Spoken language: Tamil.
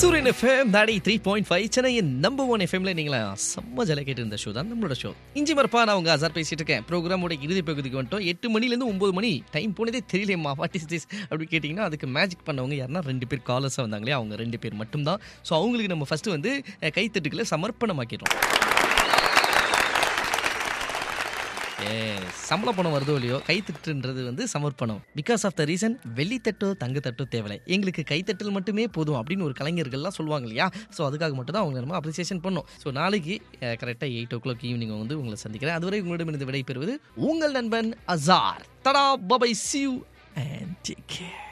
சூரியன் FM ninety three point five சென்னையின் நம்பர் ஒன் எஃப்எம்ல நீங்களா செம்ம ஜலை கேட்டு இருந்த ஷோ தான் நம்மளோட ஷோ இஞ்சி மரப்பா நான் உங்க அசார் பேசிட்டு இருக்கேன் ப்ரோக்ராமோட இறுதி பகுதிக்கு வந்துட்டோம் எட்டு மணிலேருந்து ஒன்பது மணி டைம் போனதே தெரியலையம்மா வாட் இஸ் திஸ் அப்படி கேட்டிங்கன்னா அதுக்கு மேஜிக் பண்ணவங்க யாருன்னா ரெண்டு பேர் காலர்ஸாக வந்தாங்களே அவங்க ரெண்டு பேர் மட்டும்தான் ஸோ அவங்களுக்கு நம்ம ஃபர்ஸ்ட் வந்து அஹ், கைத்தட்டுக்களை சமர்ப்பணமாக்கிடுறோம் ஏ சம்பள பணம் வருதோ இல்லையோ கைத்தட்டுன்றது வந்து சமர்ப்பணம் பிகாஸ் ஆஃப் த ரீசன் வெள்ளித்தட்டோ தங்கத்தட்டோ தேவையில்லை எங்களுக்கு கைத்தட்டல் மட்டுமே போதும் அப்படின்னு ஒரு கலைஞர்கள்லாம் சொல்லுவாங்க இல்லையா ஸோ அதுக்காக மட்டும் தான் அவங்க நம்ம அப்ரிசியேஷன் பண்ணோம் ஸோ நாளைக்கு கரெக்டாக எயிட் ஓ கிளாக் ஈவினிங் வந்து உங்களை சந்திக்கிறேன் அதுவரை உங்களிடமிருந்து விடைபெறுவது உங்கள் நண்பன் Azhar tata bye bye see you and take care